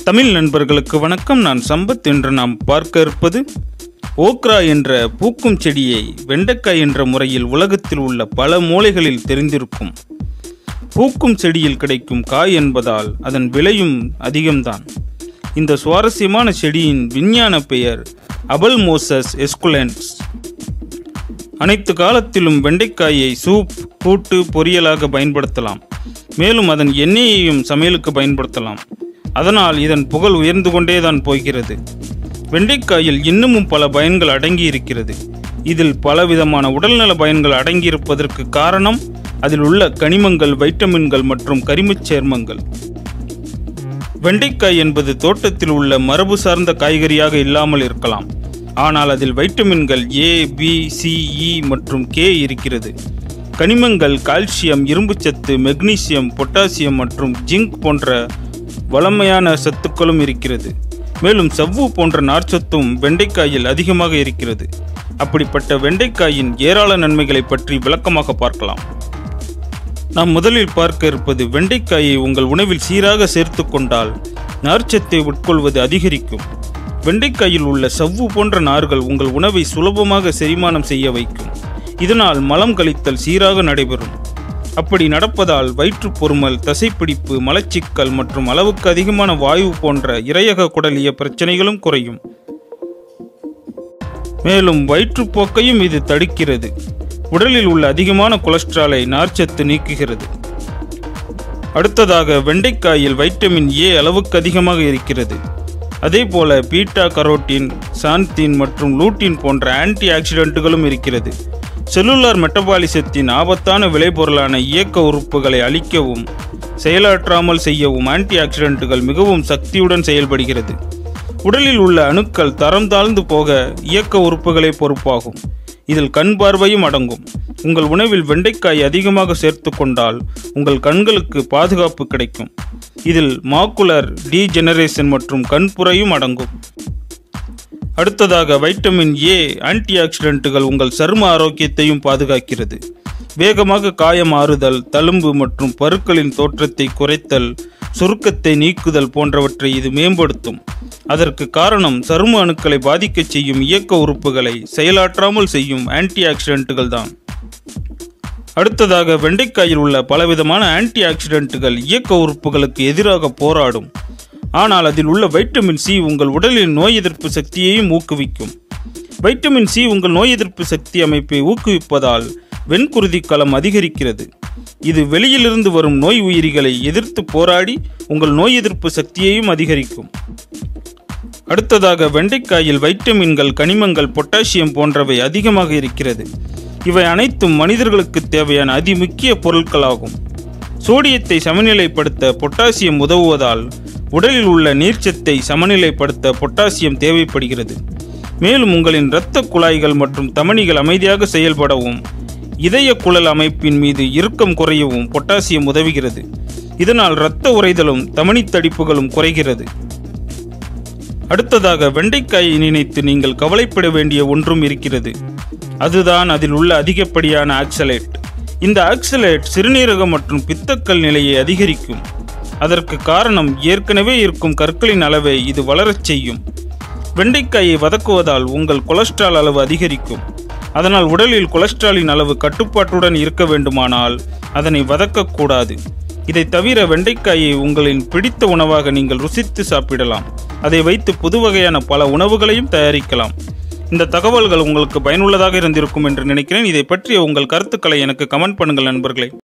தமிழ் நண்பர்களுக்கு வணக்கம் நான் சம்பத் என்று நாம் பார்க்க இருப்பது ஓக்ரா என்ற பூக்கும் செடியை வெண்டைக்காய் என்ற முறையில் உலகத்தில் உள்ள பல மூலைகளில் தெரிந்திருக்கும் பூக்கும் செடியில் கிடைக்கும் காய் என்பதால் அதன் விலையும் அதிகம்தான் இந்த சுவாரஸ்யமான செடியின் விஞ்ஞான பெயர் அபல் மோசஸ் எஸ்குலன்ஸ் அனைத்து காலத்திலும் வெண்டைக்காயை சூப் கூட்டு பொரியலாக பயன்படுத்தலாம் மேலும் அதன் எண்ணெயையும் சமையலுக்கு பயன்படுத்தலாம் அதனால் இதன் புகழ் உயர்ந்து கொண்டேதான் போகிறது வெண்டைக்காயில் இன்னமும் பல பயன்கள் அடங்கி இருக்கிறது இதில் பலவிதமான உடல்நல பயன்கள் அடங்கியிருப்பதற்கு காரணம் அதில் உள்ள கனிமங்கள் வைட்டமின்கள் மற்றும் கரிமச் சேர்மங்கள் வெண்டைக்காய் என்பது தோட்டத்தில் உள்ள மரபு சார்ந்த காய்கறியாக இல்லாமல் இருக்கலாம் ஆனால் அதில் வைட்டமின்கள் ஏ பி சி இ மற்றும் கே இருக்கிறது கனிமங்கள் கால்சியம் இரும்புச்சத்து மெக்னீசியம் பொட்டாசியம் மற்றும் ஜிங்க் போன்ற வளமையான சத்துக்களும் இருக்கிறது மேலும் சவ்வு போன்ற நார்ச்சத்தும் வெண்டைக்காயில் அதிகமாக இருக்கிறது அப்படிப்பட்ட வெண்டைக்காயின் ஏராள நன்மைகளை பற்றி விளக்கமாக பார்க்கலாம் நாம் முதலில் பார்க்க இருப்பது வெண்டைக்காயை உங்கள் உணவில் சீராக சேர்த்து கொண்டால் நார்ச்சத்தை உட்கொள்வது அதிகரிக்கும் வெண்டைக்காயில் உள்ள சவ்வு போன்ற நார்கள் உங்கள் உணவை சுலபமாக செரிமானம் செய்ய வைக்கும் இதனால் மலம் கழித்தல் சீராக நடைபெறும் அப்படி நடப்பதால் வயிற்றுப் பொறுமல் தசைப்பிடிப்பு மலச்சிக்கல் மற்றும் அளவுக்கு அதிகமான வாயு போன்ற இரையக குடலிய பிரச்சனைகளும் குறையும் மேலும் வயிற்றுப்போக்கையும் இது தடுக்கிறது உடலில் உள்ள அதிகமான கொலஸ்ட்ராலை நார்ச்சத்து நீக்குகிறது அடுத்ததாக வெண்டைக்காயில் வைட்டமின் ஏ அளவுக்கு அதிகமாக இருக்கிறது அதேபோல பீட்டா கரோட்டின் சாந்தின் மற்றும் லூட்டின் போன்ற ஆன்டி ஆக்சிடென்ட்டுகளும் இருக்கிறது செல்லுலார் மெட்டபாலிசத்தின் ஆபத்தான விளைபொருளான இயக்க உறுப்புகளை அழிக்கவும் செயலாற்றாமல் செய்யவும் ஆன்டி ஆக்சிடென்ட்டுகள் மிகவும் சக்தியுடன் செயல்படுகிறது உடலில் உள்ள அணுக்கள் தரம் தாழ்ந்து போக இயக்க உறுப்புகளே பொறுப்பாகும் இதில் கண் பார்வையும் அடங்கும் உங்கள் உணவில் வெண்டைக்காய் அதிகமாக சேர்த்து கொண்டால் உங்கள் கண்களுக்கு பாதுகாப்பு கிடைக்கும் இதில் மாக்குலர் டீஜெனரேஷன் மற்றும் கண்புரையும் அடங்கும் அடுத்ததாக வைட்டமின் ஏ ஆன்டி ஆக்சிடென்ட்டுகள் உங்கள் சரும ஆரோக்கியத்தையும் பாதுகாக்கிறது வேகமாக காயம் ஆறுதல் தழும்பு மற்றும் பருக்களின் தோற்றத்தை குறைத்தல் சுருக்கத்தை நீக்குதல் போன்றவற்றை இது மேம்படுத்தும் அதற்கு காரணம் சரும அணுக்களை பாதிக்கச் செய்யும் இயக்க உறுப்புகளை செயலாற்றாமல் செய்யும் ஆன்டி ஆக்சிடென்ட்டுகள் தான் அடுத்ததாக வெண்டைக்காயில் உள்ள பலவிதமான ஆன்டி ஆக்சிடென்ட்டுகள் இயக்க உறுப்புகளுக்கு எதிராக போராடும் ஆனால் அதில் உள்ள வைட்டமின் சி உங்கள் உடலின் நோய் எதிர்ப்பு சக்தியையும் ஊக்குவிக்கும் வைட்டமின் சி உங்கள் நோய் எதிர்ப்பு சக்தி அமைப்பை ஊக்குவிப்பதால் வெண்குருதி களம் அதிகரிக்கிறது இது வெளியிலிருந்து வரும் நோய் உயிரிகளை எதிர்த்து போராடி உங்கள் நோய் எதிர்ப்பு சக்தியையும் அதிகரிக்கும் அடுத்ததாக வெண்டைக்காயில் வைட்டமின்கள் கனிமங்கள் பொட்டாசியம் போன்றவை அதிகமாக இருக்கிறது இவை அனைத்தும் மனிதர்களுக்கு தேவையான அதிமுக்கிய பொருட்களாகும் சோடியத்தை சமநிலைப்படுத்த பொட்டாசியம் உதவுவதால் உடலில் உள்ள நீர்ச்சத்தை சமநிலைப்படுத்த பொட்டாசியம் தேவைப்படுகிறது மேலும் உங்களின் இரத்த குழாய்கள் மற்றும் தமனிகள் அமைதியாக செயல்படவும் இதய குழல் அமைப்பின் மீது இறுக்கம் குறையவும் பொட்டாசியம் உதவுகிறது இதனால் இரத்த உறைதலும் தமனித் தடிப்புகளும் குறைகிறது அடுத்ததாக வெண்டைக்காயை நினைத்து நீங்கள் கவலைப்பட வேண்டிய ஒன்றும் இருக்கிறது அதுதான் அதில் உள்ள அதிகப்படியான ஆக்சலேட் இந்த ஆக்சலேட் சிறுநீரகம் மற்றும் பித்தக்கல் நிலையை அதிகரிக்கும் அதற்கு காரணம் ஏற்கனவே இருக்கும் கற்களின் அளவை இது வளரச் செய்யும் வெண்டைக்காயை வதக்குவதால் உங்கள் கொலஸ்ட்ரால் அளவு அதிகரிக்கும் அதனால் உடலில் கொலஸ்ட்ராலின் அளவு கட்டுப்பாட்டுடன் இருக்க வேண்டுமானால் அதனை வதக்கக்கூடாது இதை தவிர வெண்டைக்காயை உங்களின் பிடித்த உணவாக நீங்கள் ருசித்து சாப்பிடலாம் அதை வைத்து புது வகையான பல உணவுகளையும் தயாரிக்கலாம் இந்த தகவல்கள் உங்களுக்கு பயனுள்ளதாக இருந்திருக்கும் என்று நினைக்கிறேன் இதை பற்றிய உங்கள் கருத்துக்களை எனக்கு கமெண்ட் பண்ணுங்கள் நண்பர்களே